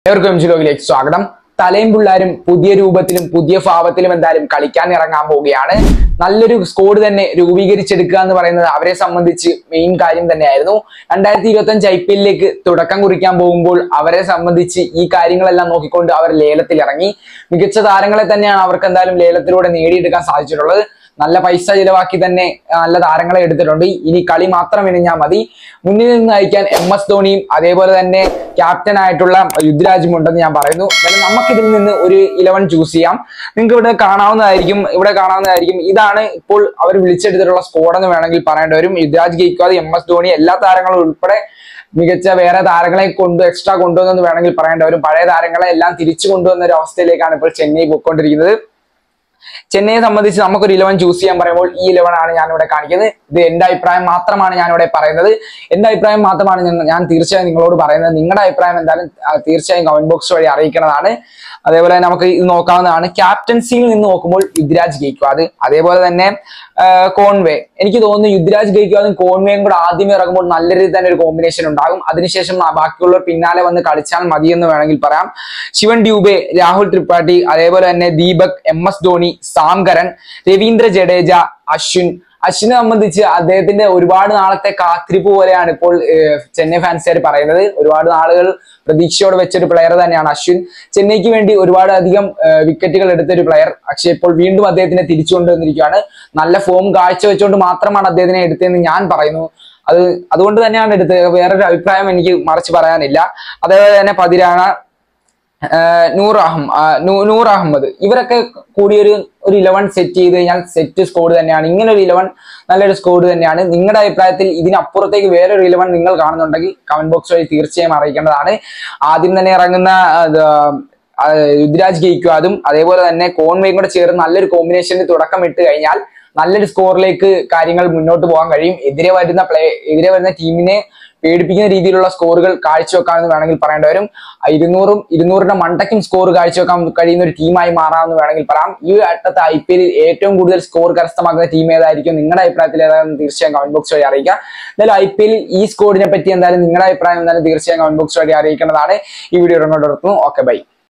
ഏവർക്കും M G ലോകിലേക്ക് സ്വാഗതം തലയും പിള്ളാരും പുതിയ രൂപത്തിലും പുതിയ ഭാവത്തിലും എന്തായാലും കളിക്കാൻ ഇറങ്ങാൻ പോവുകയാണ് നല്ലൊരു സ്കോഡ് തന്നെ രൂപീകരിച്ചെടുക്കുക എന്ന് പറയുന്നത് അവരെ സംബന്ധിച്ച് മെയിൻ കാര്യം തന്നെയായിരുന്നു രണ്ടായിരത്തി ഇരുപത്തി അഞ്ച് ഐ പി എല്ലിലേക്ക് തുടക്കം കുറിക്കാൻ പോകുമ്പോൾ അവരെ സംബന്ധിച്ച് ഈ കാര്യങ്ങളെല്ലാം നോക്കിക്കൊണ്ട് അവർ ലേലത്തിൽ ഇറങ്ങി മികച്ച താരങ്ങളെ തന്നെയാണ് അവർക്ക് എന്തായാലും ലേലത്തിലൂടെ നേടിയെടുക്കാൻ സാധിച്ചിട്ടുള്ളത് നല്ല പൈസ ചിലവാക്കി തന്നെ ആ, നല്ല താരങ്ങളെ എടുത്തിട്ടുണ്ട് ഇനി കളി മാത്രം ഇനിഞ്ഞാൽ മതി മുന്നിൽ നിന്ന് നയിക്കാൻ എം എസ് ധോണിയും അതേപോലെ തന്നെ ക്യാപ്റ്റൻ ആയിട്ടുള്ള യുദ്ധരാജും ഉണ്ടെന്ന് ഞാൻ പറയുന്നു എന്തായാലും നമുക്കിതിൽ നിന്ന് ഒരു ഇലവൻ ചൂസ് ചെയ്യാം നിങ്ങൾക്ക് ഇവിടെ കാണാവുന്നതായിരിക്കും ഇവിടെ കാണാവുന്നതായിരിക്കും ഇതാണ് ഇപ്പോൾ അവർ വിളിച്ചെടുത്തിട്ടുള്ള സ്കോഡ് എന്ന് വേണമെങ്കിൽ പറയേണ്ടി വരും യുദ്ധരാജ് ഗെയ്ക്വാദ് എം എസ് ധോണി എല്ലാ താരങ്ങളും ഉൾപ്പെടെ മികച്ച വേറെ താരങ്ങളെ കൊണ്ട് എക്സ്ട്രാ കൊണ്ടുവന്നെന്ന് വേണമെങ്കിൽ പറയേണ്ടി വരും പഴയ താരങ്ങളെ എല്ലാം തിരിച്ചു കൊണ്ടുവന്ന ഒരു അവസ്ഥയിലേക്കാണ് ഇപ്പോൾ ചെന്നൈ പോയിക്കൊണ്ടിരിക്കുന്നത് ചെന്നൈയെ സംബന്ധിച്ച് നമുക്കൊരു ഇലവൻ ചൂസ് ചെയ്യാൻ പറയുമ്പോൾ ഈ ഇലവൻ ആണ് ഞാൻ ഇവിടെ കാണിക്കുന്നത് ഇത് എന്റെ അഭിപ്രായം മാത്രമാണ് ഞാൻ ഇവിടെ പറയുന്നത് എന്റെ അഭിപ്രായം മാത്രമാണ് ഞാൻ- ഞാൻ തീർച്ചയായും നിങ്ങളോട് പറയുന്നത് നിങ്ങളുടെ അഭിപ്രായം എന്തായാലും ആ, തീർച്ചയായും കമന്റ് ബോക്സ് വഴി അറിയിക്കുന്നതാണ് അതേപോലെ നമുക്ക് ഇത് നോക്കാവുന്നതാണ് ക്യാപ്റ്റൻസിയിൽ നിന്ന് നോക്കുമ്പോൾ യുദ്ധരാജ് ഗെയ്ക്വാദ് അതേപോലെ തന്നെ ആ, കോൺവേ എനിക്ക് തോന്നുന്നു യുദ്ധരാജ് ഗെയ്ക്വാദും കോൺവേയും കൂടെ ആദ്യമേ ഇറങ്ങുമ്പോൾ നല്ല രീതിയിൽ തന്നെ ഒരു കോമ്പിനേഷൻ ഉണ്ടാകും അതിനുശേഷം ആ ബാക്കിയുള്ളവർ പിന്നാലെ വന്ന് കളിച്ചാൽ മതി എന്ന് വേണമെങ്കിൽ പറയാം ശിവൻ ഡ്യൂബെ രാഹുൽ ത്രിപാഠി അതേപോലെ തന്നെ Deepak M S Dhoni Sam Curran Ravindra Jadeja Ashwin അശ്വിനെ സംബന്ധിച്ച് അദ്ദേഹത്തിന്റെ ഒരുപാട് നാളത്തെ കാത്തിരിപ്പ് പോലെയാണ് ഇപ്പോൾ ഏഹ്, ചെന്നൈ ഫാൻസുകാർ പറയുന്നത് ഒരുപാട് നാളുകൾ പ്രതീക്ഷയോടെ വെച്ചൊരു പ്ലെയർ തന്നെയാണ് അശ്വിൻ ചെന്നൈക്ക് വേണ്ടി ഒരുപാട് അധികം വിക്കറ്റുകൾ എടുത്ത ഒരു പ്ലെയർ പക്ഷെ ഇപ്പോൾ വീണ്ടും അദ്ദേഹത്തിനെ തിരിച്ചു കൊണ്ടുവന്നിരിക്കുകയാണ് നല്ല ഫോം കാഴ്ചവെച്ചുകൊണ്ട് മാത്രമാണ് അദ്ദേഹത്തിനെ എടുത്തതെന്ന് ഞാൻ പറയുന്നു അത് അതുകൊണ്ട് തന്നെയാണ് എടുത്തത് വേറൊരു അഭിപ്രായം എനിക്ക് മറിച്ച് പറയാനില്ല അതേപോലെ തന്നെ പതിരാണ ആഹ് നൂർ അഹം ആഹ് നൂ- നൂർ അഹമ്മദ് ഇവരൊക്കെ കൂടി ഒരു ഒരു ഇലവൻ സെറ്റ് ചെയ്ത് കഴിഞ്ഞാൽ സെറ്റ് സ്കോഡ് തന്നെയാണ് ഇങ്ങനെ ഒരു ഇലവൻ നല്ലൊരു സ്കോഡ് തന്നെയാണ് നിങ്ങളുടെ അഭിപ്രായത്തിൽ ഇതിനപ്പുറത്തേക്ക് വേറൊരു ഇലവൻ നിങ്ങൾ കാണുന്നുണ്ടെങ്കിൽ കമന്റ് ബോക്സ് വഴി തീർച്ചയായും അറിയിക്കേണ്ടതാണ് ആദ്യം തന്നെ ഇറങ്ങുന്ന അത്, ആ, യുദ്ധരാജ് ഗെയ്ക്വാദും അതേപോലെ തന്നെ കോൺവേയും കൂടെ ചേർന്ന് നല്ലൊരു കോമ്പിനേഷനിൽ തുടക്കം ഇട്ട് കഴിഞ്ഞാൽ നല്ലൊരു സ്കോറിലേക്ക് കാര്യങ്ങൾ മുന്നോട്ട് പോകാൻ കഴിയും എതിരെ വരുന്ന പ്ലേ എതിരെ വരുന്ന ടീമിനെ പേടിപ്പിക്കുന്ന രീതിയിലുള്ള സ്കോറുകൾ കാഴ്ചവെക്കാമെന്ന് വേണമെങ്കിൽ പറയേണ്ടി വരും ആ ഇരുന്നൂറും ഇരുന്നൂറിന്റെ മണ്ടയ്ക്കും സ്കോർ കാഴ്ചവെക്കാൻ കഴിയുന്ന ഒരു ടീമായി മാറാമെന്ന് വേണമെങ്കിൽ പറയാം ഈ ഘട്ടത്തെ ഐ പി എല്ലിൽ ഏറ്റവും കൂടുതൽ സ്കോർ കരസ്ഥമാക്കുന്ന ടീം ഏതായിരിക്കും നിങ്ങളുടെ അഭിപ്രായത്തിൽ ഏതാണെന്ന് തീർച്ചയായും കമന്റ് ബോക്സ് വഴി അറിയിക്കുക എന്തായാലും ഐ പി എല്ലിൽ ഈ സ്കോഡിനെ പറ്റി എന്തായാലും നിങ്ങളുടെ അഭിപ്രായം എന്തായാലും തീർച്ചയായും കമന്റ് ബോക്സ് വഴി അറിയിക്കേണ്ടതാണ് ഈ വീഡിയോ ഇങ്ങോട്ട് നിർത്തുന്നു ഓക്കെ ബൈ